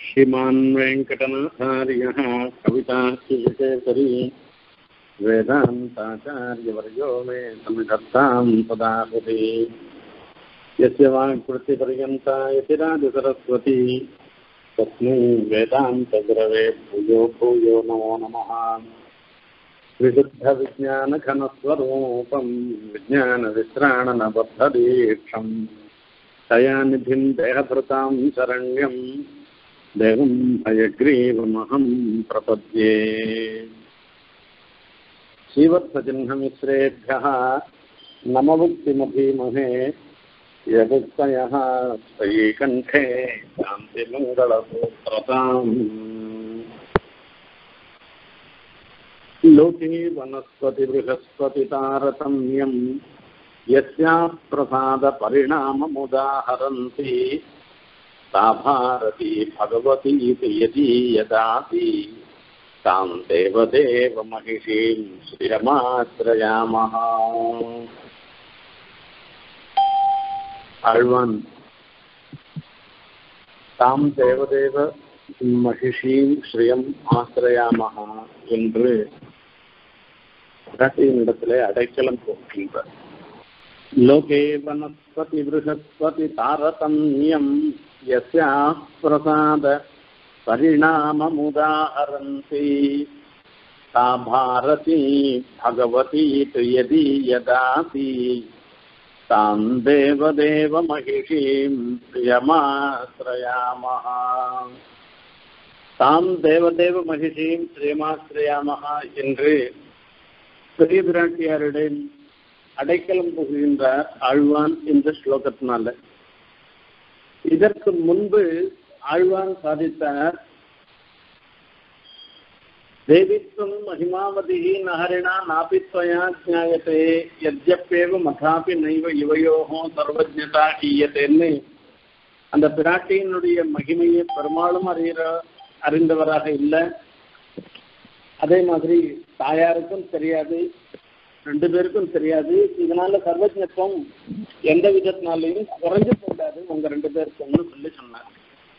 श्रीमान् वेङ्कटनाथार्यः कविताश्रीकेसरी वेदान्ताचार्यवर्यो मे समिधत्तां सदा हृदि यस्य वाक्कृतिपर्यन्ता यतिराजसरस्वती तस्मै वेदान्तगुरवे भूयो भूयो नमो नमः विशुद्धविज्ञानघनस्वरूपं विज्ञानविश्राणनबद्धदीक्षम् दयानिधिं देहभृतां शरण्यं देवं हयग्रीवमहं प्रपद्ये श्रीवत्सचिह्नमिश्रेभ्यः नमवुक्तिमधीमहे यदुक्तयः स्त्रीकण्ठे शान्तिमङ्गलसूत्रताम् लोके वनस्पतिबृहस्पतितारतम्यम् यस्याः प्रसादपरिणाममुदाहरन्ति सा भारती भगवतीति यदीयदाति तां देवदेवमहिषीं श्रियमाश्रयामः ஆழ்வான் தாம் தேவதேவ மகிஷீம் ஸ்ரீயம் ஆசிரயாமகா என்று இடத்திலே அடைக்கலம் போகின்றார் லோகே வனஸ்பதி பிருகஸ்பதி தாரதமியம் யஸ்யா பிரசாத परिणाममुदाहरन्ति सा भारती भगवती तु यदि यदाति तां देवदेवमहिषीं प्रियमाश्रयामः தாம் தேவதேவ மகிஷியும் ஸ்ரீமாஸ்ரயாமகா என்று பெரிய பிராட்டியாருடன் அடைக்கலம் புகுகின்றார் ஆழ்வான் இந்த ஸ்லோகத்தினால இதற்கு முன்பு ஆழ்வான் சாதித்தார் தேவித்வம் மகிமாவதி நகரிணா நாபித்வயா ஜாயத்தே எத்யப்பேவ மதாபி நைவ இவையோகோ சர்வஜதா ஈயத்தேன்னு அந்த பிராட்டியினுடைய மகிமையை பெரும்பாலும் அறிகிற அறிந்தவராக இல்லை அதே மாதிரி தாயாருக்கும் தெரியாது ரெண்டு பேருக்கும் தெரியாது இதனால சர்வஜத்துவம் எந்த விதத்தினாலையும் குறைஞ்சு போடாது உங்க ரெண்டு பேருக்கும்னு சொல்லி சொன்னார்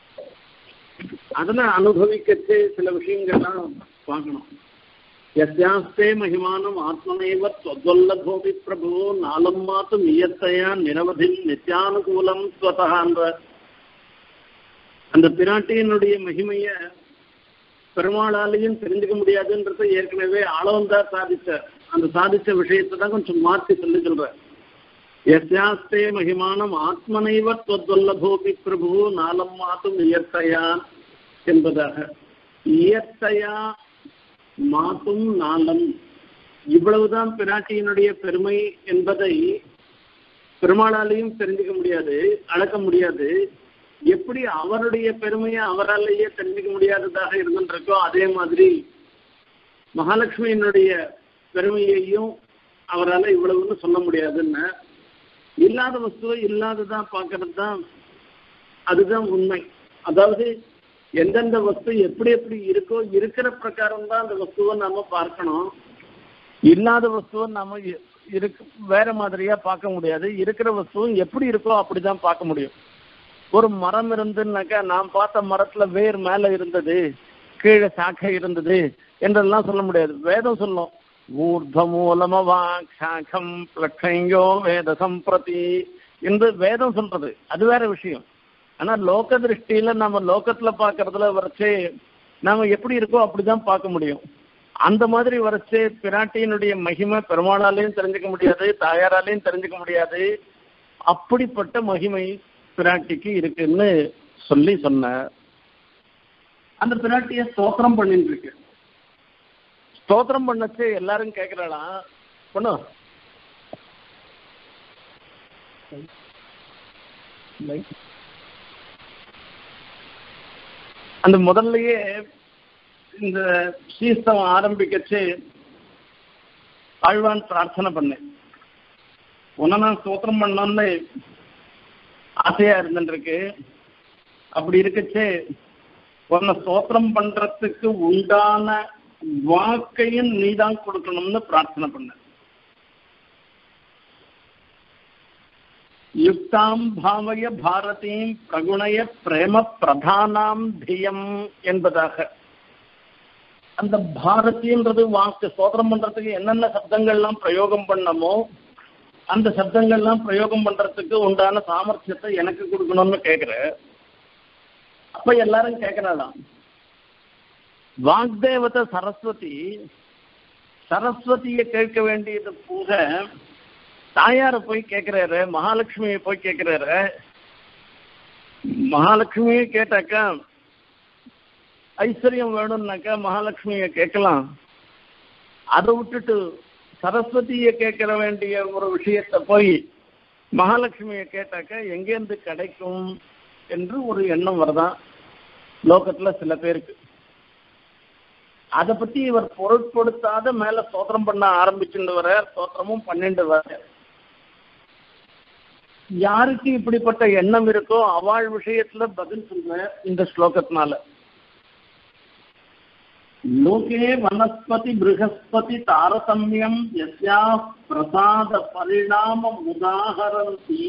அதெல்லாம் அனுபவிக்கச்சு சில விஷயங்கள்லாம் பார்க்கணும் எஸ்யாஸ்தே மகிமானம் ஆத்மனைவ தொல்லபோபி பிரபு நாளம் மாத்தும் இயற்கையா நிரவதி நித்தியானுகூலம் ஸ்வதகான்ற அந்த பிராட்டியினுடைய மகிமைய பெருமாளாலையும் தெரிஞ்சுக்க முடியாதுன்றத ஏற்கனவே ஆளவந்தார் சாதிச்ச அந்த சாதிச்ச விஷயத்தை தான் கொஞ்சம் மாற்றி சொல்லி சொல்ற எஸ்யாஸ்தே மகிமானம் ஆத்மனைவ தொல்லபோபி பிரபு நாளம் மாத்தும் இயற்கையா என்பதாக இயற்கையா மாத்தும் நாளம் இவ்வளவுதான் பிராட்டியினுடைய பெருமை என்பதை பெருமாளாலையும் தெரிஞ்சுக்க முடியாது அளக்க முடியாது எப்படி அவருடைய பெருமையை அவராலேயே தெரிஞ்சுக்க முடியாததாக இருந்துருக்கோ அதே மாதிரி மகாலட்சுமியினுடைய பெருமையையும் அவரால் இவ்வளவுன்னு சொல்ல முடியாதுன்னு இல்லாத வஸ்துவை இல்லாததா பார்க்கறது தான் அதுதான் உண்மை அதாவது எந்தெந்த வஸ்து எப்படி எப்படி இருக்கோ இருக்கிற பிரகாரம் தான் அந்த வஸ்துவை நாம பார்க்கணும் இல்லாத வஸ்துவை நாம இருக்கு வேற மாதிரியா பார்க்க முடியாது இருக்கிற வஸ்துவும் எப்படி இருக்கோ அப்படிதான் பார்க்க முடியும் ஒரு மரம் இருந்துன்னாக்கா நாம் பார்த்த மரத்துல வேர் மேல இருந்தது கீழே சாக்கை இருந்தது என்றெல்லாம் சொல்ல முடியாது வேதம் சொல்லும் ஊர்த மூலமவாக்கம் லட்சங்கோ வேத சம்பிரதி என்று வேதம் சொல்றது அது வேற விஷயம் ஆனா லோக திருஷ்டியில நம்ம லோகத்துல பாக்குறதுல வரைச்சே நாம எப்படி இருக்கோ அப்படிதான் பார்க்க முடியும் அந்த மாதிரி வரைச்சே பிராட்டியினுடைய மகிமை பெருமாளாலையும் தெரிஞ்சுக்க முடியாது தாயாராலையும் தெரிஞ்சுக்க முடியாது அப்படிப்பட்ட மகிமை பிராட்டிக்கு இருக்குன்னு சொல்லி சொன்னார் அந்த பிராட்டிய ஸ்தோத்திரம் பண்ணிட்டு இருக்கு ஸ்தோத்திரம் பண்ணச்சு எல்லாரும் கேட்கிறாளாம் பொண்ணு அந்த முதல்லயே இந்த ஸ்ரீஸ்தவம் ஆரம்பிக்கச்சு ஆழ்வான் பிரார்த்தனை பண்ணேன் உன்னை நான் ஸ்தோத்திரம் பண்ணோன்னு ஆசையா இருந்துருக்கு அப்படி இருக்கச்சே உன்னை ஸ்தோத்திரம் பண்றதுக்கு உண்டான வாக்கையும் நீதான் கொடுக்கணும்னு பிரார்த்தனை பண்ண யுக்தாம் பாவய பாரதீம் பிரகுணய பிரேம பிரதானாம் தியம் என்பதாக அந்த பாரதின்றது வாக்கு சோதனம் பண்றதுக்கு என்னென்ன சப்தங்கள்லாம் பிரயோகம் பண்ணமோ அந்த சப்தங்கள்லாம் பிரயோகம் பண்றதுக்கு உண்டான சாமர்த்தியத்தை எனக்கு கொடுக்கணும்னு கேக்குற அப்ப எல்லாரும் கேட்கிறாளாம் வாக்தேவத சரஸ்வதி சரஸ்வதியை கேட்க வேண்டியது போக தாயார போய் கேட்கிறாரு மகாலட்சுமியை போய் கேட்கிறாரு மகாலட்சுமியை கேட்டாக்கா ஐஸ்வர்யம் வேணும்னாக்கா மகாலட்சுமியை கேட்கலாம் அதை விட்டுட்டு சரஸ்வதியை கேட்கற வேண்டிய ஒரு விஷயத்தை போய் மகாலட்சுமியை கேட்டாக்கா எங்கேருந்து கிடைக்கும் என்று ஒரு எண்ணம் வருதான் லோகத்துல சில பேருக்கு அதை பத்தி இவர் பொருட்படுத்தாத மேல ஸ்தோத்திரம் பண்ண ஆரம்பிச்சுட்டு வர ஸ்தோத்திரமும் பண்ணிட்டு வர யாருக்கு இப்படிப்பட்ட எண்ணம் இருக்கோ அவள் விஷயத்துல பதில் சொல்ற இந்த ஸ்லோகத்தினால லோகே வனஸ்பதி ப்ரஹஸ்பதி தாரதமியம் யஸ்யா பிரசாத பரிணாமம் உதாகரந்தி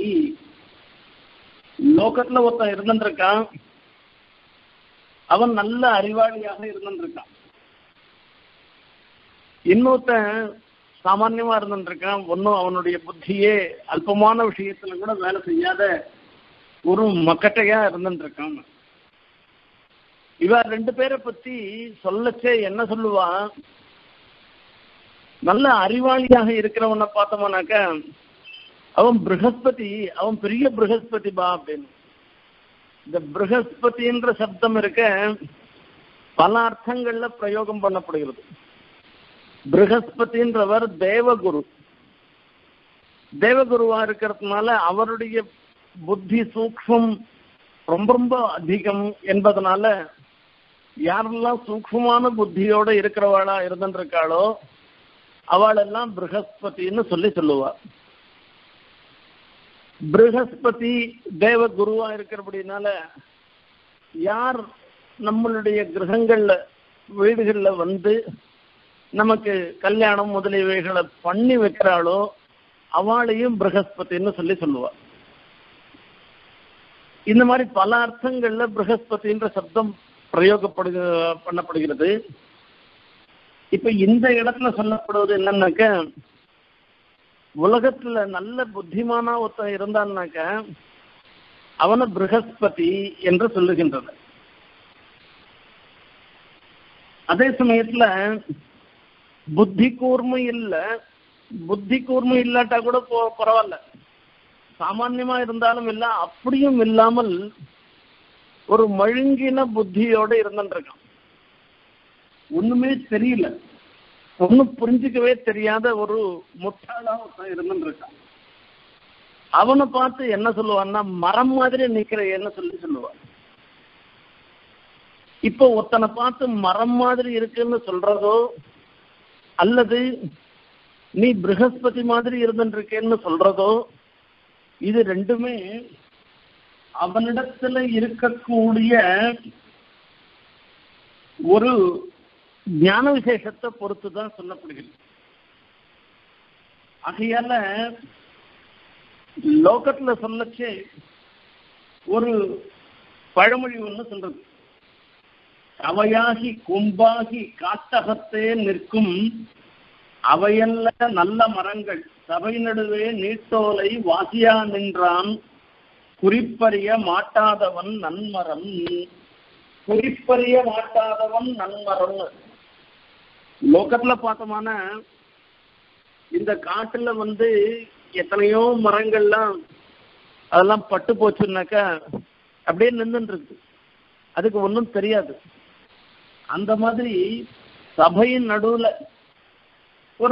லோகத்துல ஒருத்தன் இருந்துருக்கான் அவன் நல்ல அறிவாளியாக இருந்துருக்கான் இன்னொருத்தன் சாமான்யமா இருந்துருக்கான் ஒன்றும் அவனுடைய புத்தியே அல்பமான விஷயத்துல கூட வேலை செய்யாத ஒரு மக்கட்டையா இருந்துருக்கான் இவ ரெண்டு பேரை பத்தி சொல்லச்சே என்ன சொல்லுவான் நல்ல அறிவாளியாக இருக்கிறவனை பார்த்தோம்னாக்க அவன் ப்ரகஸ்பதி அவன் பெரிய ப்ரகஸ்பதி பா அப்படின்னு இந்த ப்ரகஸ்பதின்ற சப்தம் இருக்க பல அர்த்தங்கள்ல பிரயோகம் பண்ணப்படுகிறது ப்ரகஸ்பதின்றவர் தேவகுரு தேவகுருவா இருக்கிறதுனால அவருடைய புத்தி சூக்ஷம் ரொம்ப ரொம்ப அதிகம் என்பதனால யாரெல்லாம் சூக்ஷமான புத்தியோட இருக்கிறவாளா இருந்துருக்காளோ அவளெல்லாம் ப்ரகஸ்பதின்னு சொல்லி சொல்லுவா ப்ரகஸ்பதி தேவ குருவா இருக்கிறபடினால யார் நம்மளுடைய கிரகங்கள்ல வீடுகள்ல வந்து நமக்கு கல்யாணம் முதலியவைகளை பண்ணி வைக்கிறாளோ அவளையும் ப்ரகஸ்பதின்னு சொல்லி சொல்லுவா இந்த மாதிரி பல அர்த்தங்கள்ல ப்ரகஸ்பதின்ற சப்தம் பிரயோகப்படு பண்ணப்படுகிறது இப்ப இந்த இடத்துல சொல்லப்படுவது என்னன்னாக்க உலகத்துல நல்ல புத்திமானா ஒருத்தன் இருந்தான்னாக்க அவனை ப்ரகஸ்பதி என்று சொல்லுகின்றது அதே சமயத்துல புத்தி கூர்மை இல்ல புத்தி கூர்மை இல்லாட்டா கூட போ பரவாயில்ல சாமான்யமா இருந்தாலும் இல்ல அப்படியும் இல்லாமல் ஒரு மழுங்கின புத்தியோட இருந்துருக்கான் ஒண்ணுமே தெரியல ஒன்னும் புரிஞ்சுக்கவே தெரியாத ஒரு முட்டாளா ஒருத்தன் இருந்துருக்கான் அவனை பார்த்து என்ன சொல்லுவான்னா மரம் மாதிரி நிக்கிற என்ன சொல்லி சொல்லுவான் இப்போ ஒருத்தனை பார்த்து மரம் மாதிரி இருக்குன்னு சொல்றதோ அல்லது நீ ப்ரகஸ்பதி மாதிரி இருந்துருக்கேன்னு சொல்றதோ இது ரெண்டுமே அவனிடத்துல இருக்கக்கூடிய ஒரு ஞான விசேஷத்தை பொறுத்து தான் சொல்லப்படுகிறது ஆகையால லோகத்துல சொல்லச்சே ஒரு பழமொழி ஒண்ணு சொல்றது அவையாகி கும்பாகி காட்டகத்தே நிற்கும் அவையல்ல நல்ல மரங்கள் சபை நடுவே நீட்டோலை வாசியா நின்றான் குறிப்பறிய மாட்டாதவன் நன்மரம் குறிப்பறிய மாட்டாதவன் நன்மரம் லோகத்துல பார்த்தோமான இந்த காட்டுல வந்து எத்தனையோ மரங்கள்லாம் அதெல்லாம் பட்டு போச்சுன்னாக்கா அப்படியே நின்றுட்டு இருக்கு அதுக்கு ஒன்றும் தெரியாது அந்த மாதிரி சபையின் நடுவுல ஒரு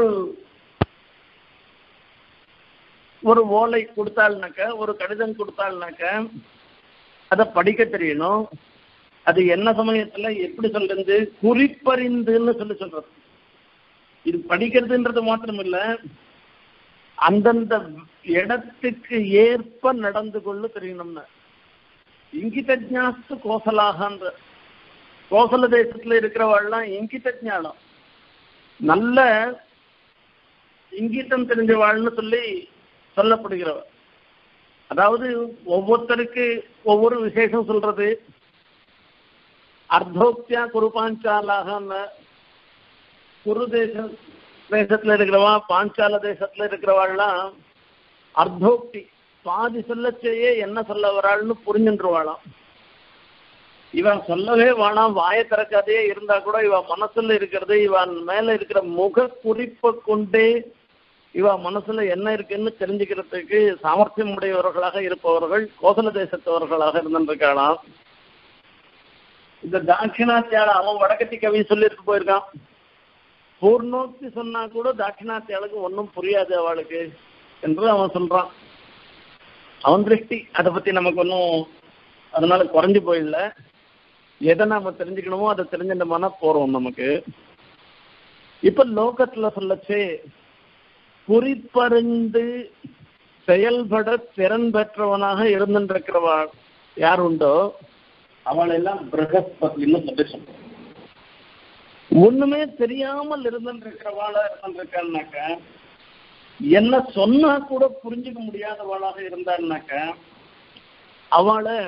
ஒரு ஓலை கொடுத்தாள்னாக்க ஒரு கடிதம் கொடுத்தாள்னாக்க அதை படிக்க தெரியணும் அது என்ன சமயத்துல எப்படி சொல்றது குறிப்பறிந்துன்னு சொல்லி சொல்றது இது படிக்கிறதுன்றது மாத்திரம் இல்ல அந்தந்த இடத்துக்கு ஏற்ப நடந்து கொள்ள தெரியணும்னு இங்கிதஜாஸ்து கோசலாகன்ற கோசல தேசத்துல இருக்கிறவாள்லாம் இங்கிதஜானம் நல்ல இங்கிதம் தெரிஞ்சவாள்னு சொல்லி சொல்லப்படுகிறவ அதாவது ஒவ்வொருத்தருக்கு ஒவ்வொரு விசேஷம் சொல்றது அர்த்தோக்தியா குருபாஞ்சாலாக குரு தேசம் தேசத்துல இருக்கிறவா பாஞ்சால தேசத்துல இருக்கிறவாள்லாம் அர்த்தோக்தி பாதி சொல்லச்சேயே என்ன சொல்ல வராள்னு புரிஞ்சுருவாளாம் இவன் சொல்லவே வேணாம் வாயை திறக்காதே இருந்தா கூட இவ மனசுல இருக்கிறது இவன் மேல இருக்கிற முக குறிப்பை கொண்டே இவ மனசுல என்ன இருக்குன்னு தெரிஞ்சுக்கிறதுக்கு சாமர்த்தியம் உடையவர்களாக இருப்பவர்கள் கோசல தேசத்தவர்களாக இருந்திருக்காளாம் இந்த தாட்சிணாத்தியால அவன் வடக்கத்தி கவி சொல்லிட்டு போயிருக்கான் பூர்ணோக்தி சொன்னா கூட தாட்சிணாத்தியாளுக்கு ஒன்றும் புரியாது அவளுக்கு என்று அவன் சொல்றான் அவன் திருஷ்டி அதை பத்தி நமக்கு ஒன்றும் அதனால குறைஞ்சு போயிடல எதை நாம தெரிஞ்சுக்கணுமோ அதை தெரிஞ்சிட்டோம்னா போறோம் நமக்கு இப்ப லோகத்துல சொல்லச்சே குறிப்பறிந்து செயல்பட திறன் பெற்றவனாக இருந்திருக்கிறவள் யார் உண்டோ அவள் எல்லாம் பிரகஸ்பதினு சொல்லி சொல்றோம் ஒண்ணுமே தெரியாமல் இருந்திருக்கிறவாள இருந்திருக்கான்னாக்க என்ன சொன்னா கூட புரிஞ்சுக்க முடியாதவளாக இருந்தான்னாக்க அவளை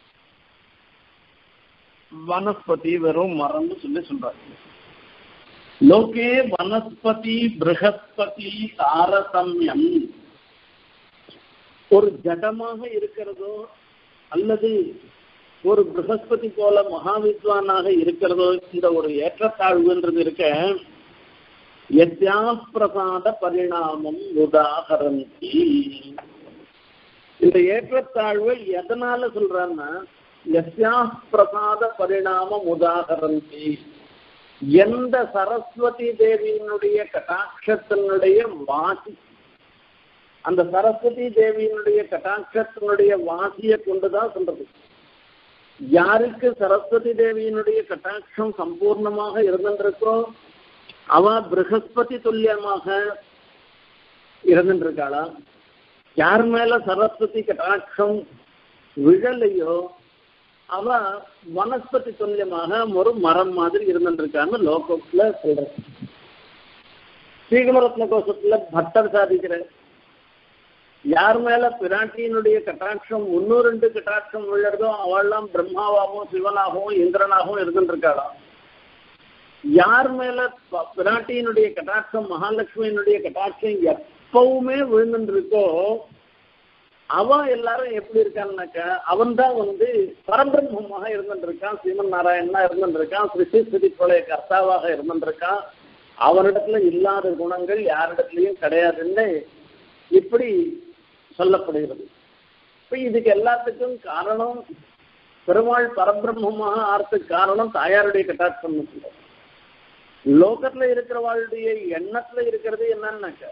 வனஸ்பதி வெறும் மரம்னு சொல்லி சொல்றாங்க லோகே வனஸ்பதி பிருகஸ்பதி தாரதமியம் ஒரு ஜடமாக இருக்கிறதோ அல்லது ஒரு பிரகஸ்பதி போல மகாவித்வானாக இருக்கிறதோ இந்த ஒரு ஏற்றத்தாழ்வுன்றது இருக்க எத்யா பிரசாத பரிணாமம் உதாகரந்தி இந்த ஏற்றத்தாழ்வை எதனால சொல்றான்னா எஸ்யா பிரசாத பரிணாமம் உதாகரந்தி எந்த சரஸ்வதி தேவியினுடைய கட்டாட்சத்தினுடைய வாசி அந்த சரஸ்வதி தேவியினுடைய கட்டாட்சத்தினுடைய வாசியை கொண்டுதான் சொல்றது யாருக்கு சரஸ்வதி தேவியினுடைய கட்டாட்சம் சம்பூர்ணமாக இருந்திருக்கோ அவ பிரகஸ்பதி துல்லியமாக இருந்துருக்காளா யார் மேல சரஸ்வதி கட்டாட்சம் விழலையோ அவ வனஸ்பதி துல்லியமாக ஒரு மரம் மாதிரி இருந்துருக்கான்னு லோகத்துல சொல்ற ஸ்ரீகுமரத்ன கோஷத்துல பக்தர் சாதிக்கிற யார் மேல பிராட்டியினுடைய கட்டாட்சம் முன்னூறு ரெண்டு கட்டாட்சம் விழுறதோ அவள்லாம் பிரம்மாவாகவும் சிவனாகவும் இந்திரனாகவும் இருந்துருக்காளாம் யார் மேல பிராட்டியினுடைய கட்டாட்சம் மகாலட்சுமியினுடைய கட்டாட்சம் எப்பவுமே விழுந்துருக்கோ அவ எல்லாரும் எப்படி இருக்கான்னாக்கா அவன் தான் வந்து பரபிரம்மமாக இருந்துருக்கான் சீமன் நாராயணனா இருந்துருக்கான் சிருஷ்டி ஸ்திதி பிரளய கர்த்தாவாக இருந்துருக்கான் அவனிடத்துல இல்லாத குணங்கள் யாரிடத்துலயும் கிடையாதுன்னு இப்படி சொல்லப்படுகிறது இப்ப இதுக்கு எல்லாத்துக்கும் காரணம் பெருமாள் பரபிரம்மமாக ஆறதுக்கு காரணம் தாயாருடைய கட்டாட்சம் லோகத்துல இருக்கிறவாளுடைய எண்ணத்துல இருக்கிறது என்னன்னாக்க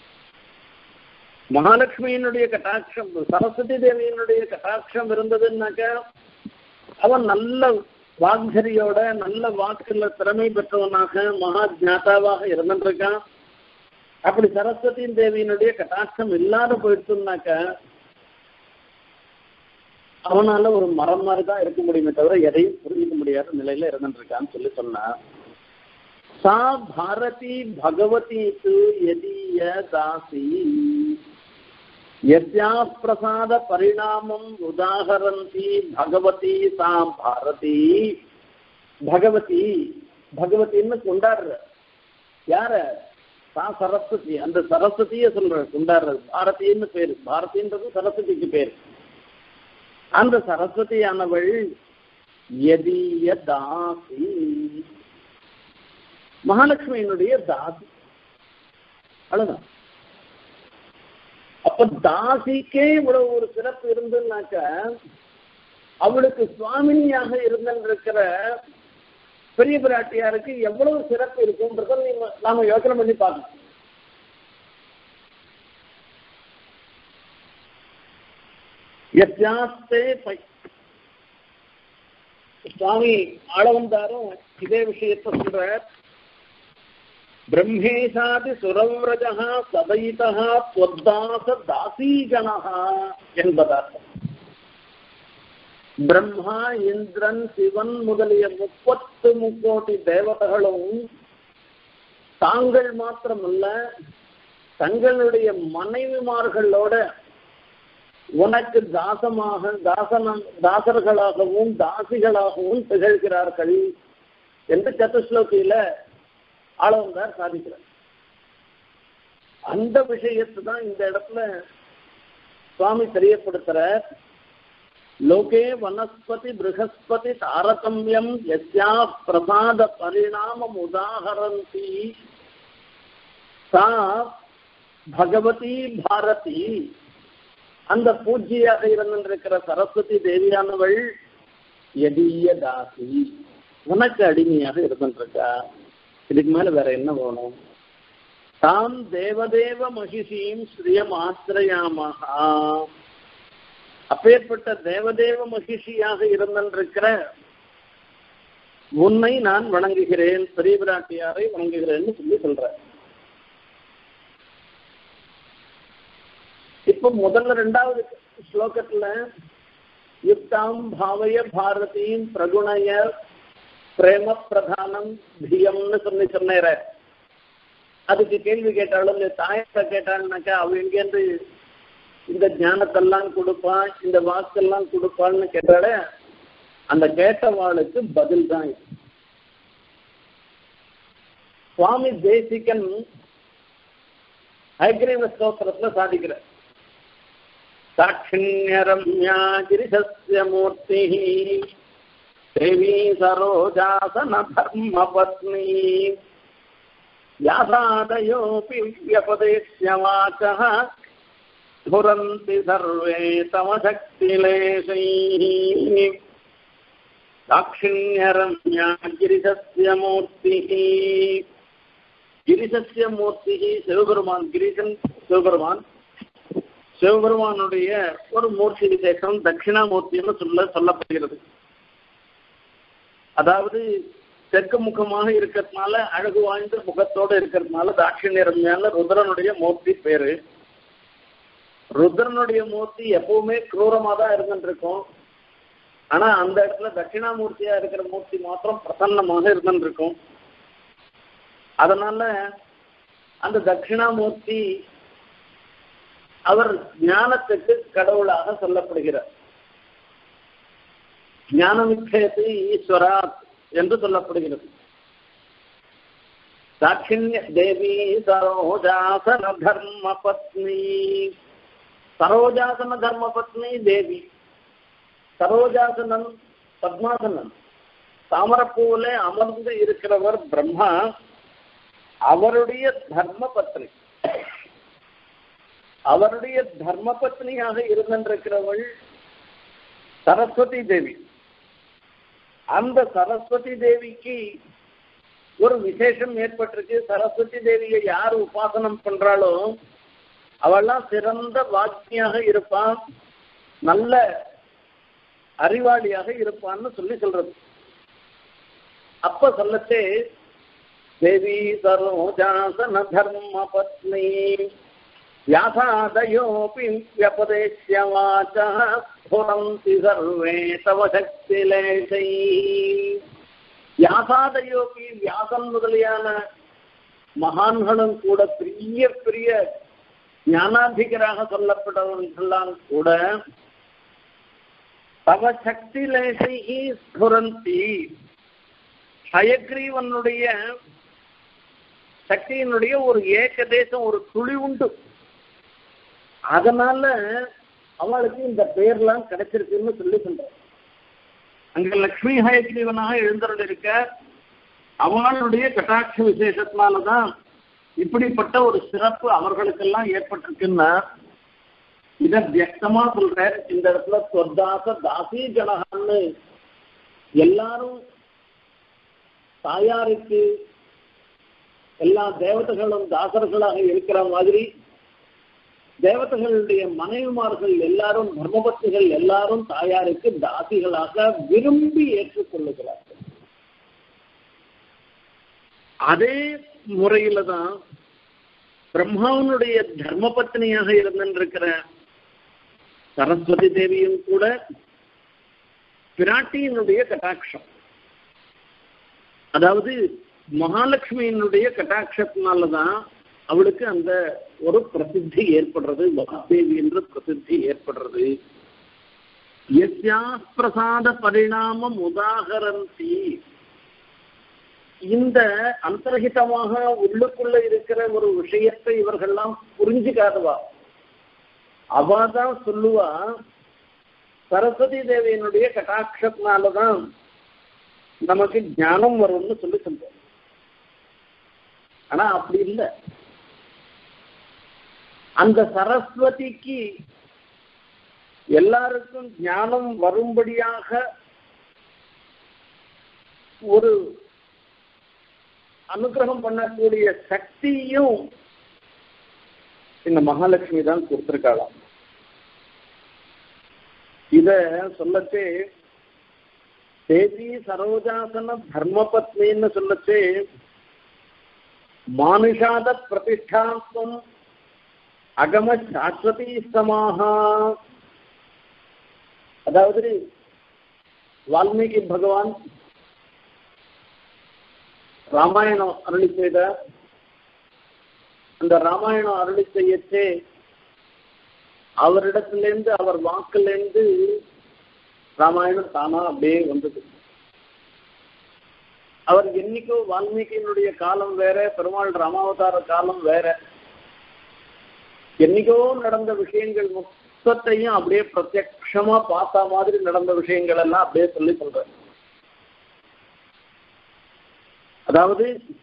மகாலட்சுமியினுடைய கட்டாட்சம் சரஸ்வதி தேவியினுடைய கட்டாட்சம் இருந்ததுன்னாக்க அவன் நல்ல வாக்சரியோட நல்ல வாக்குல திறமை பெற்றவனாக மகா ஜாதாவாக இருந்துருக்கான் அப்படி சரஸ்வதி தேவியினுடைய கட்டாட்சம் இல்லாத போயிடுச்சுனாக்க அவனால ஒரு மரம் மாதிரி தான் இருக்க முடியுமே தவிர எதையும் புரிஞ்சுக்க முடியாத நிலையில இருந்துருக்கான்னு சொல்லி சொன்னா சா பாரதி பகவதி எதிய தாசி यस्या प्रसाद परिणामम उदाहरन्ति भगवती सा பாரதி பகவதி பகவதின்னு கொண்டாடுற யார சா சரஸ்வதி அந்த சரஸ்வதிய சொல்ற கொண்டாடுறது பாரதின்னு பேரு பாரதின்றது சரஸ்வதிக்கு பேரு அந்த சரஸ்வதியானவள் எதிய தாசி மகாலட்சுமியினுடைய தாசி அவ்வளவுதான் அப்ப தாசிக்கே இவ்வளவு ஒரு சிறப்பு இருந்துன்னாக்க அவளுக்கு சுவாமினியாக இருந்திருக்கிற பெரிய பிராட்டியாருக்கு எவ்வளவு சிறப்பு இருக்கும்ன்றத நீங்க நாம யோசனை பண்ணி பார்க்கணும் எத்தியாஸ்தே பை சுவாமி ஆளவந்தாரும் இதே விஷயத்தை சொல்ற பிரம்மேஷாதி சுரவ்ரஜா சதைதா त्वद्दास தாசீகணா என்பதாக பிரம்மா இந்திரன் சிவன் முதலிய முப்பத்து முக்கோடி தேவதைகளும் தாங்கள் மாத்திரமல்ல தங்களுடைய மனைவிமார்களோட உனக்கு தாசமாக தாசனம் தாசர்களாகவும் தாசிகளாகவும் திகழ்கிறார்கள் என்று சத்துஸ்லோகியில ஆளவந்தார் சாதிக்கிறார் அந்த விஷயத்தை தான் இந்த இடத்துல சுவாமி தெரியப்படுத்துற லோகே வனஸ்பதி ப்ரகஸ்பதி தாரதமியம் எஸ்யா பிரசாத பரிணாமம் உதாகரந்தி சா பகவதி பாரதி அந்த பூஜ்யாக இருந்திருக்கிற சரஸ்வதி தேவியானவள் எதிய தாசி உனக்கு அடிமையாக இருந்துருக்கா இதுக்கு மேல வேற என்ன வேணும் தாம் தேவதேவ மகிஷியும் ஸ்ரீயம் ஆசிரயாமகா அப்பேற்பட்ட தேவதேவ மகிஷியாக இருந்திருக்கிற உன்னை நான் வணங்குகிறேன் பெரிய பிராட்டியாரை வணங்குகிறேன்னு சொல்லி சொல்ற இப்ப முதல்ல ரெண்டாவது ஸ்லோகத்துல யுக்தாம் பாவய பாரதியும் பிரகுணய பிரேம பிரதானம் தியம்னு சொல்லி சொன்னேற அதுக்கு கேள்வி கேட்டாலும் இந்த தாயத்தை கேட்டாள்னாக்கா அவ எங்கேருந்து இந்த ஞானத்தெல்லாம் கொடுப்பான் இந்த வாக்கெல்லாம் கொடுப்பான்னு கேட்டால அந்த கேட்டவாளுக்கு பதில் தான் இது சுவாமி தேசிகன் ஐக்கிரீவ ஸ்தோத்திரத்துல சாதிக்கிற சாட்சிண்யரம்யா கிரிசஸ்ய மூர்த்தி தேவி சரோஜாசன தர்ம பத்னி யாசாதயோபி வியபதேஷ்ய வாச்சः स्फुरन्ति सर्वे तव शक्तिलेशैः दाक्षिण्यरम्या गिरिशस्य मूर्तिः கிரிசஸ்ய மூர்த்தி சிவபெருமான் கிரீசன் சிவபெருமான் சிவபெருமானுடைய ஒரு மூர்த்தி விசேஷம் தட்சிணாமூர்த்தின்னு சொல்ல சொல்லப்படுகிறது அதாவது தெற்கு முகமாக இருக்கிறதுனால அழகு வாய்ந்த முகத்தோடு இருக்கிறதுனால தாட்சிணியரம்யான ருத்ரனுடைய மூர்த்தி பேரு ருத்ரனுடைய மூர்த்தி எப்பவுமே குரூரமா தான் இருந்துருக்கும் ஆனா அந்த இடத்துல தட்சிணாமூர்த்தியா இருக்கிற மூர்த்தி மாத்திரம் பிரசன்னமாக இருந்துருக்கும் அதனால அந்த தட்சிணாமூர்த்தி அவர் ஞானத்துக்கு கடவுளாக சொல்லப்படுகிறார் ஞானமிச்சயத்து ஈஸ்வரா என்று சொல்லப்படுகிறது தாட்சிண்ய தேவி சரோஜாசன தர்ம பத்னி சரோஜாசன தர்ம பத்னி தேவி சரோஜாசனன் பத்மாசனன் தாமரப்பூவில அமர்ந்து இருக்கிறவர் பிரம்மா அவருடைய தர்ம பத்னி அவருடைய தர்ம பத்னியாக இருந்திருக்கிறவள் சரஸ்வதி தேவி அந்த சரஸ்வதி தேவிக்கு ஒரு விசேஷம் ஏற்பட்டிருக்கு சரஸ்வதி தேவியை யார் உபாசனம் பண்றாளோ அவெல்லாம் சிறந்த வாக்கியாக இருப்பான் நல்ல அறிவாளியாக இருப்பான்னு சொல்லி சொல்றது அப்ப சொல்லச்சே தேவி சரோஜாசன தர்ம பத்னி व्यासादयोऽपि व्यपदेश्य वाचः स्फुरन्ति सर्वे तव शक्तिलेशैः வியாசாதையோபி வியாசன் முதலியான மகான்களும் கூட பெரிய பெரிய ஞானாதிகராக சொல்லப்பட்டவர்களெல்லாம் கூட தவ சக்தி லேசைகி ஸ்புரந்தி ஹயக்ரீவனுடைய சக்தியினுடைய ஒரு ஏகதேசம் ஒரு துளி உண்டு அதனால அவளுக்கு இந்த பெயர்லாம் கிடைச்சிருக்குன்னு சொல்லி சொல்றார் அங்க லக்ஷ்மி ஹயக்ரீவனாக எழுந்தருள் இருக்க அவளுடைய கட்டாட்ச விசேஷத்தினாலதான் இப்படிப்பட்ட ஒரு சிறப்பு அவர்களுக்கெல்லாம் ஏற்பட்டிருக்குன்னா இத வியக்தமா சொல்ற இந்த இடத்துல சொர்தாச தாசி ஜனகான்னு எல்லாரும் தாயாருக்கு எல்லா தேவதைகளும் தாசர்களாக இருக்கிற மாதிரி தேவதைகளுடைய மனைவிமார்கள் எல்லாரும் தர்மபத்திகள் எல்லாரும் தாயாருக்கு தாசிகளாக விரும்பி ஏற்றுக்கொள்ளுகிறார்கள் அதே முறையில தான் பிரம்மாவனுடைய தர்மபத்னியாக இருந்திருக்கிற சரஸ்வதி தேவியும் கூட பிராட்டியினுடைய கட்டாட்சம் அதாவது மகாலட்சுமியினுடைய கட்டாட்சத்தினாலதான் அவளுக்கு அந்த ஒரு பிரசித்தி ஏற்படுறது வாக்தேவி என்று பிரசித்தி ஏற்படுறது எஸ்யா பிரசாத பரிணாமம் உதாகரந்தி இந்த அந்தர்ஹிதமாக உள்ளுக்குள்ள இருக்கிற ஒரு விஷயத்தை இவர்கள்லாம் புரிஞ்சுக்காதவா அவ தான் சொல்லுவா சரஸ்வதி தேவியினுடைய கட்டாட்சத்தினாலதான் நமக்கு ஞானம் வரும்னு சொல்லி சொல்றோம் ஆனா அப்படி இல்லை அந்த சரஸ்வதிக்கு எல்லாருக்கும் ஞானம் வரும்படியாக ஒரு அனுகிரகம் பண்ணக்கூடிய சக்தியும் இந்த மகாலட்சுமி தான் கொடுத்திருக்காளாம் இத சொல்லச்சே தேவி சரோஜாசன தர்மபத்னின்னு சொல்லச்சே மானுஷாத பிரதிஷ்டாத்வம் அகம சாஸ்வதி சமாகா அதாவது வால்மீகி பகவான் ராமாயணம் அருளி செய்த அந்த ராமாயணம் அருளி செய்யச்சே அவரிடத்திலேருந்து அவர் வாக்கிலேருந்து ராமாயணம் தானா அப்படியே வந்தது அவர் என்னைக்கோ வால்மீகியினுடைய காலம் வேற பெருமாள் ராமாவதார காலம் வேற என்னைக்கோ நடந்த விஷயங்கள் மொத்தத்தையும் அப்படியே பிரத்யக்ஷமா பார்த்த மாதிரி நடந்த விஷயங்கள் எல்லாம் அப்படியே சொல்லி சொல்ற அதாவது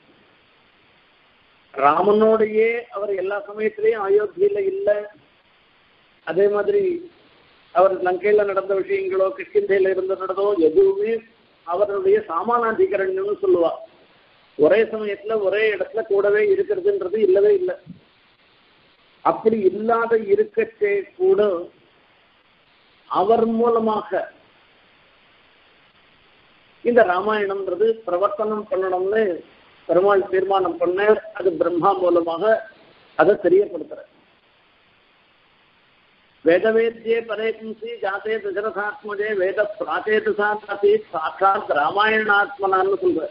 ராமனோடையே அவர் எல்லா சமயத்திலையும் அயோத்தியில இல்லை அதே மாதிரி அவர் லங்கையில நடந்த விஷயங்களோ கிஷ்கிந்தையில இருந்து நடந்ததோ எதுவுமே அவருடைய சாமானாதிகரண்யம்னு சொல்லுவா ஒரே சமயத்துல ஒரே இடத்துல கூடவே இருக்கிறதுன்றது இல்லவே இல்லை அப்படி இல்லாத இருக்கச்சே கூட அவர் மூலமாக இந்த ராமாயணம்ன்றது பிரவர்த்தனம் பண்ணணும்னு பெருமாள் தீர்மானம் பண்ண அது பிரம்மா மூலமாக அதை தெரியப்படுத்துற வேதவேத்யே பரேகும்சி ஜாத்தே தசரதாத்மஜே வேத பிராச்சேதசாத்தி சாட்சாத் ராமாயணாத்மனான்னு சொல்ற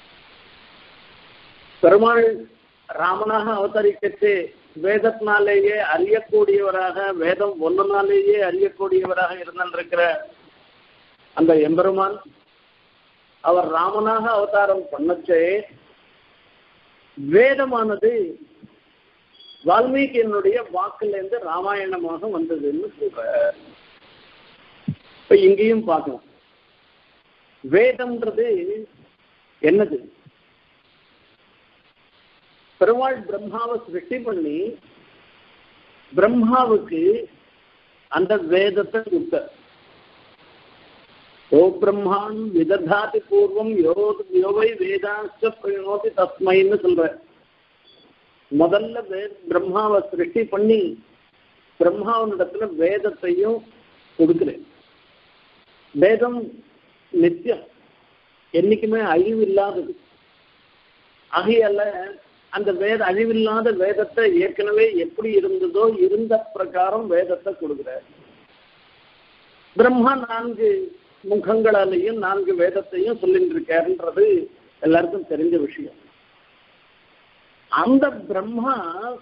பெருமாள் ராமனாக அவதரிக்கச்சு வேதத்தினாலேயே அறியக்கூடியவராக வேதம் ஒன்றுனாலேயே அறியக்கூடியவராக இருந்திருக்கிற அந்த எம்பெருமான் அவர் ராமனாக அவதாரம் பண்ணச்சே வேதமானது வால்மீகியினுடைய வாக்குலேருந்து ராமாயணமாக வந்ததுன்னு சொல்ற இப்ப இங்கேயும் பார்க்கலாம் வேதம்ன்றது என்னது பெருமாள் பிரம்மாவை சிருஷ்டி பண்ணி பிரம்மாவுக்கு அந்த வேதத்தை கொடுத்த ஓ பிரம்மான் விததாதி பூர்வம் யோ யோவை வேதாச்ச பிரயோதி தஸ்மைன்னு சொல்ற முதல்ல வே பிரம்மாவை சிருஷ்டி பண்ணி பிரம்மாவனிடத்துல வேதத்தையும் கொடுக்கிறேன் வேதம் நித்தியம் என்னைக்குமே அழிவு இல்லாதது ஆகையால அந்த வேத அழிவில்லாத வேதத்தை ஏற்கனவே எப்படி இருந்ததோ இருந்த பிரகாரம் வேதத்தை கொடுக்கிறார் பிரம்மா நான்கு முகங்களாலேயும் நான்கு வேதத்தையும் சொல்லிட்டு இருக்காருன்றது எல்லாருக்கும் தெரிஞ்ச விஷயம் அந்த பிரம்மா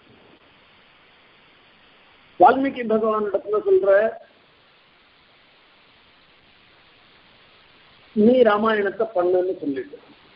வால்மீகி பகவான் இடத்துல சொல்ற நீ ராமாயணத்தை பண்ணுன்னு சொல்லிட்டு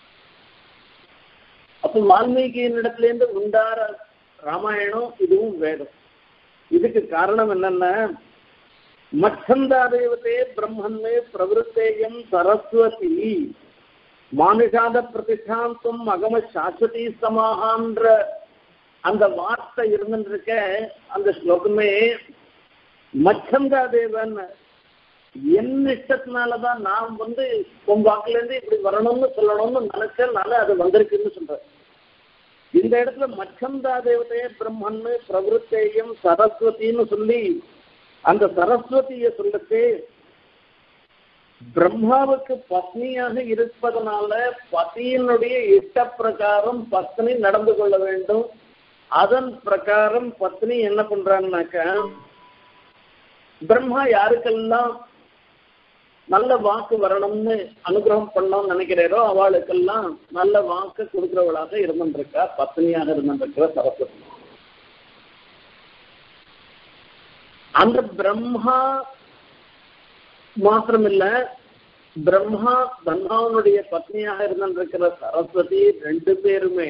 அப்ப வால்மீகியின் இடத்துல இருந்து உண்டார ராமாயணம் இதுவும் வேதம் இதுக்கு காரணம் என்னன்னா மச்சந்தாதேவதே பிரம்மன்னு பிரவருத்தேயம் சரஸ்வதி மானுஷாத பிரதிஷ்டாந்தம் அகம சாஸ்வதி சமாகான்ற அந்த வார்த்தை இருந்துருக்க அந்த ஸ்லோகமே மச்சந்தா தேவன் என் இஷ்டத்தினாலதான் நான் வந்து உன் வாக்குல இருந்து இப்படி வரணும்னு சொல்லணும்னு நினைச்சனால அது வந்திருக்குன்னு சொல்றேன் இந்த இடத்துல மச்சந்தா தேவதையே பிரம்மன்னு பிரவருத்தேயம் சரஸ்வதின்னு சொல்லி அந்த சரஸ்வதியை சொல்லட்டு பிரம்மாவுக்கு பத்னியாக இருப்பதனால பத்தியினுடைய இஷ்ட பிரகாரம் பத்னி நடந்து கொள்ள வேண்டும் அதன் பிரகாரம் பத்னி என்ன பண்றான்னாக்க பிரம்மா யாருக்கெல்லாம் நல்ல வாக்கு வரணும்னு அனுகிரகம் பண்ணணும்னு நினைக்கிறாரோ அவளுக்கெல்லாம் நல்ல வாக்கு கொடுக்கிறவளாக இருந்திருக்கா பத்னியாக இருந்திருக்கிற சரஸ்வதி அந்த பிரம்மா மாத்திரமில்ல பிரம்மா பிரம்மாவனுடைய பத்னியாக இருந்திருக்கிற சரஸ்வதி ரெண்டு பேருமே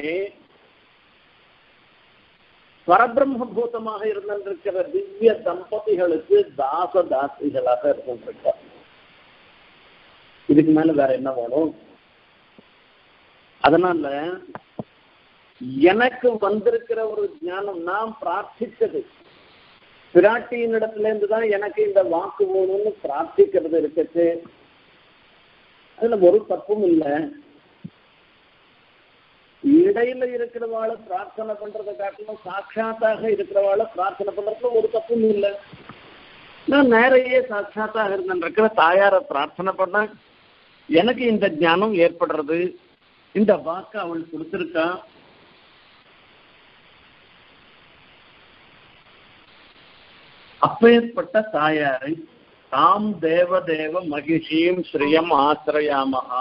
பரபிரம்ம பூதமாக இருந்திருக்கிற திவ்ய தம்பதிகளுக்கு தாச தாசிகளாக இருந்திருக்கார் இதுக்கு மேல வேற என்ன வேணும் அதனால எனக்கு வந்திருக்கிற ஒரு ஞானம் நான் பிரார்த்திச்சது பிராட்டியின் இடத்துல இருந்து தான் எனக்கு இந்த வாக்கு வேணும்னு பிரார்த்திக்கிறது இருக்குது அதுல ஒரு தப்பும் இல்லை இடையில இருக்கிறவாளை பிரார்த்தனை பண்றதை காட்டிலும் சாட்சாத்தாக இருக்கிறவாளை பிரார்த்தனை பண்றதுல ஒரு தப்பும் இல்லை நான் நேரையே சாட்சாத்தாக இருந்திருக்கிற தாயார பிரார்த்தனை பண்ண எனக்கு இந்த ஞானம் ஏற்படுறது இந்த வாக்கு அவள் கொடுத்திருக்கா அப்பேற்பட்ட தாயாரை தாம் தேவதேவ மகிஷியும் ஸ்ரீயம் ஆசிரயாமஹா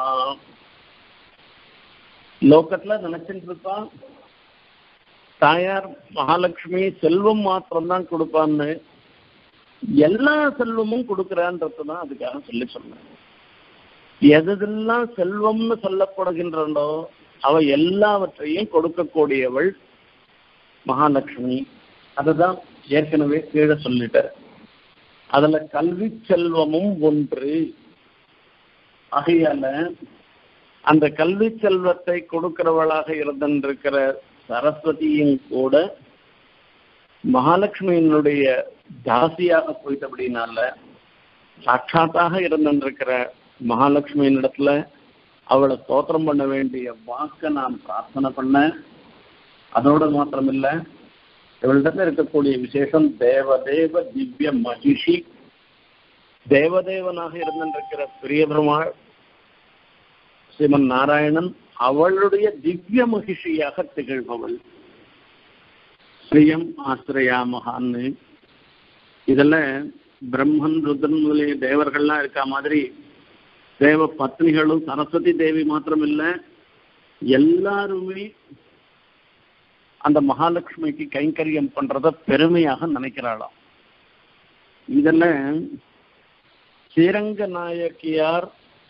லோகத்துல நினைச்சிட்டு இருப்பான் தாயார் மகாலட்சுமி செல்வம் மாத்திரம்தான் கொடுப்பான்னு எல்லா செல்வமும் கொடுக்கிறான்றது தான் அதுக்காக சொல்லி சொன்னேன் எதெல்லாம் செல்வம்னு சொல்லப்படுகின்றனோ அவ எல்லாவற்றையும் கொடுக்கக்கூடியவள் மகாலட்சுமி அதுதான் ஏற்கனவே கீழே சொல்லிட்டார் அதுல கல்வி செல்வமும் ஒன்று ஆகையால அந்த கல்வி செல்வத்தை கொடுக்கிறவளாக இருந்திருக்கிற சரஸ்வதியும் கூட மகாலட்சுமியினுடைய தாசியாக போயிட்டபடினால சாட்சாத்தாக இருந்திருக்கிற மகாலட்சுமியின் இடத்துல அவளை ஸ்தோத்திரம் பண்ண வேண்டிய வாக்க நான் பிரார்த்தனை பண்ணேன் அதோட மாத்திரமில்ல இவளிடத்துல இருக்கக்கூடிய விசேஷம் தேவதேவ திவ்ய மகிஷி தேவதேவனாக இருந்திருக்கிற பெரிய பெருமாள் ஸ்ரீமன் நாராயணன் அவளுடைய திவ்ய மகிஷியாக திகழ்பவள் ஸ்ரீயம் ஆசிரயாமகான்னு இதுல பிரம்மன் ருத்ரன் முதலிய தேவர்கள்லாம் இருக்கா மாதிரி தேவ பத்னிகளும் சரஸ்வதி தேவி மாத்திரம் இல்ல எல்லாருமே அந்த மகாலட்சுமிக்கு கைங்கரியம் பண்றத பெருமையாக நினைக்கிறாளாம் இதுல ஸ்ரீரங்க நாயக்கியார்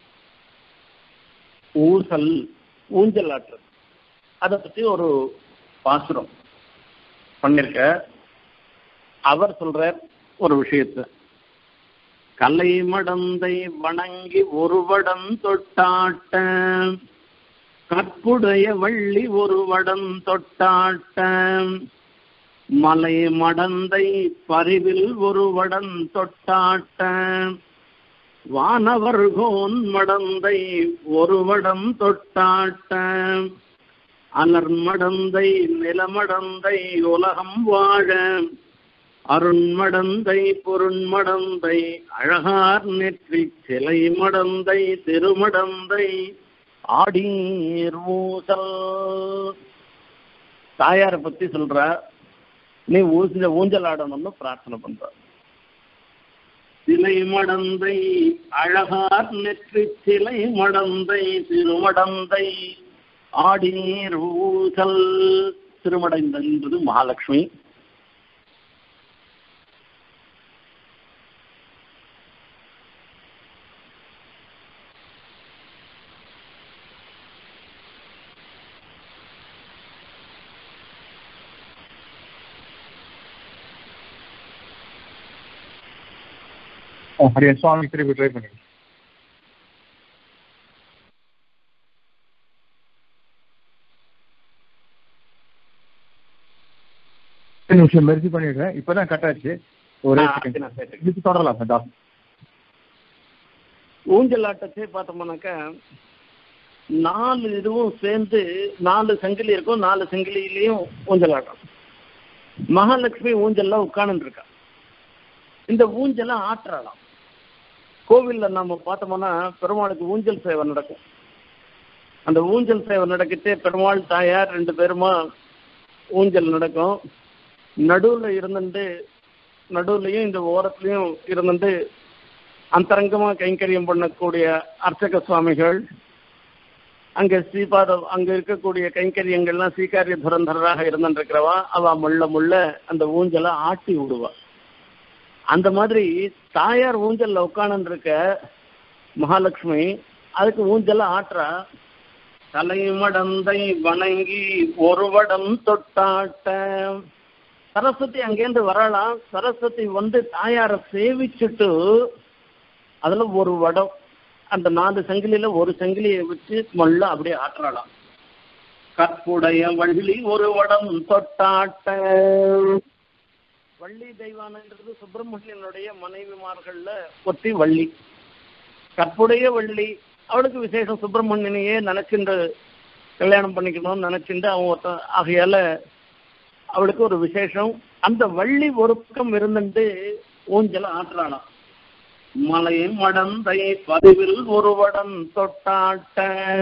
ஊசல் ஊஞ்சல் ஆட்டுறது அதை பத்தி ஒரு பாசுரம் பண்ணிருக்க அவர் சொல்றார் ஒரு விஷயத்த கலை மடந்தை வணங்கி ஒருவடம் தொட்டாட்ட கற்புடைய வள்ளி ஒருவடம் தொட்டாட்ட மலை மடந்தை பரிவில் ஒருவடம் தொட்டாட்ட வானவர்கோன் மடந்தை ஒருவடம் தொட்டாட்ட அலர் மடந்தை நிலமடந்தை உலகம் வாழ அருண்மடந்தை பொருண்மடந்தை அழகார் நெற்றி சிலை மடந்தை திருமடந்தை ஆடீர் ஊசல் தாயாரை பத்தி சொல்ற நீ ஊஞ்ச ஊஞ்சல் ஆடணும்னு பிரார்த்தனை பண்ற சிலை மடந்தை அழகார் நெற்றி சிலை மடந்தை திருமடந்தை ஆடீர் ஊசல் திருமடைந்த என்பது மகாலட்சுமி அப்படியே சுவாமி திருப்பி ட்ரை பண்ணுங்க ஒரு நிமிஷம் மெர்ஜி பண்ணிடுறேன் இப்பதான் கட் ஆச்சு ஒரே ஆ, செகண்ட் நான் சேர்த்துக்கிறேன். இதுக்கு தொடரலாம் சார் டாக்டர் ஊஞ்சல் ஆட்டத்தை பார்த்தோம்னாக்கா நாலு இதுவும் சேர்ந்து நாலு சங்கிலி இருக்கும் நாலு சங்கிலியிலையும் ஊஞ்சல் ஆட்டம் மகாலட்சுமி ஊஞ்சல்ல உட்கார்ந்து இருக்கா இந்த ஊஞ்சலை ஆட்டுறாளாம் கோவில்ல நம்ம பார்த்தோம்னா பெருமாளுக்கு ஊஞ்சல் சேவை நடக்கும் அந்த ஊஞ்சல் சேவை நடக்கிட்டே பெருமாள் தாயார் ரெண்டு பேருமா ஊஞ்சல் நடக்கும் நடுவுல இருந்துட்டு நடுவுலயும் இந்த ஓரத்துலயும் இருந்துட்டு அந்தரங்கமா கைங்கரியம் பண்ணக்கூடிய அர்ச்சக சுவாமிகள் அங்க ஸ்ரீபாதம் அங்க இருக்கக்கூடிய கைங்கரியங்கள்லாம் ஸ்ரீகாரிய துரந்தராக இருந்துருக்கிறவா அவ முள்ள முள்ள அந்த ஊஞ்சலை ஆட்டி விடுவா அந்த மாதிரி தாயார் ஊஞ்சல்ல உட்காந்து இருக்க மகாலட்சுமி அதுக்கு ஊஞ்சல ஆட்டுறா தலைமடந்தை வணங்கி ஒரு வடம் தொட்டாட்ட சரஸ்வதி அங்கேருந்து வரலாம் சரஸ்வதி வந்து தாயாரை சேவிச்சுட்டு அதுல ஒரு வடம் அந்த நாலு சங்கிலியில ஒரு சங்கிலியை வச்சு மல்ல அப்படியே ஆட்டுறாளாம் கற்புடைய வள்ளி ஒரு வடம் தொட்டாட்ட வள்ளி தெய்வானன்றது சுப்பிரமணியனுடைய மனைவிமார்கள்ல ஒத்தி வள்ளி கற்புடைய வள்ளி அவளுக்கு விசேஷம் சுப்பிரமணியனையே நினைச்சுண்டு கல்யாணம் பண்ணிக்கணும்னு நினைச்சுண்டு அவன் ஒருத்தன் ஆகையால அவளுக்கு ஒரு விசேஷம் அந்த வள்ளி ஒரு பக்கம் இருந்துட்டு ஊஞ்சல ஆட்டுறாளாம் மலை மடந்தை பதிவில் ஒரு வடம் தொட்டாட்ட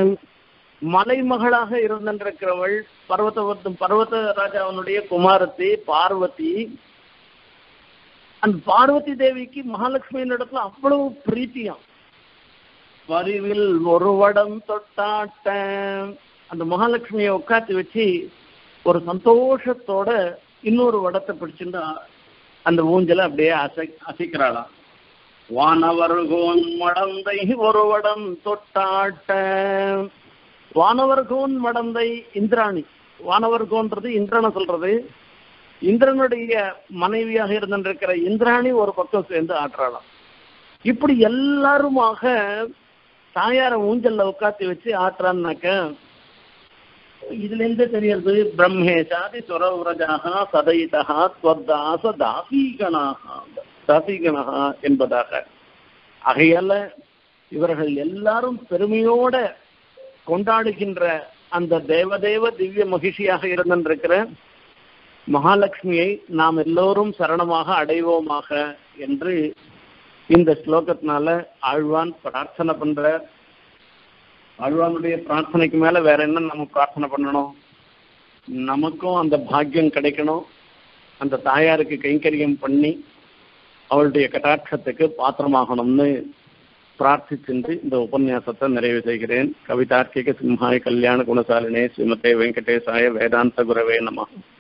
மலைமகளாக இருந்திருக்கிறவள் பர்வத பர்வத ராஜாவனுடைய குமாரத்தி பார்வதி அந்த பார்வதி தேவிக்கு மகாலட்சுமியின் இடத்துல அவ்வளவு பிரீத்தியம் பரிவில் ஒரு வடம் தொட்டாட்ட அந்த மகாலட்சுமியை உட்காந்து வச்சு ஒரு சந்தோஷத்தோட இன்னொரு வடத்தை பிடிச்சிட்டு அந்த ஊஞ்சலை அப்படியே அசை அசைக்கிறாளாம் வானவர்கோன் மடந்தை ஒரு வடம் தொட்டாட்ட வானவர்கோன் மடந்தை இந்திராணி வானவர்கோன்றது இந்திரனை சொல்றது இந்திரனுடைய மனைவியாக இருந்திருக்கிற இந்திராணி ஒரு பக்கம் சேர்ந்து ஆட்டுறாளாம் இப்படி எல்லாருமாக தாயார ஊஞ்சல்ல உட்காத்தி வச்சு ஆட்டுறான்னாக்க இதுல இருந்து தெரியறது பிரம்மேஷாதி சுரவிரஜாக சதைதா ஸ்வர்தாச தாசீகனாக தாசீகனாக என்பதாக ஆகையால இவர்கள் எல்லாரும் பெருமையோட கொண்டாடுகின்ற அந்த தேவதேவ திவ்ய மகிழ்ச்சியாக இருந்திருக்கிற மகாலட்சுமியை நாம் எல்லோரும் சரணமாக அடைவோமாக என்று இந்த ஸ்லோகத்தினால ஆழ்வான் பிரார்த்தனை பண்ற ஆழ்வானுடைய பிரார்த்தனைக்கு மேல வேற என்ன நம்ம பிரார்த்தனை பண்ணணும் நமக்கும் அந்த பாக்கியம் கிடைக்கணும் அந்த தாயாருக்கு கைங்கரியம் பண்ணி அவளுடைய கட்டாட்சத்துக்கு பாத்திரமாகணும்னு பிரார்த்திச்சென்று இந்த உபன்யாசத்தை நிறைவு செய்கிறேன் கவிதார்க்கிக சிம்ஹாய கல்யாண குணசாலினே ஸ்ரீமதே வெங்கடேசாய வேதாந்த குரவே நம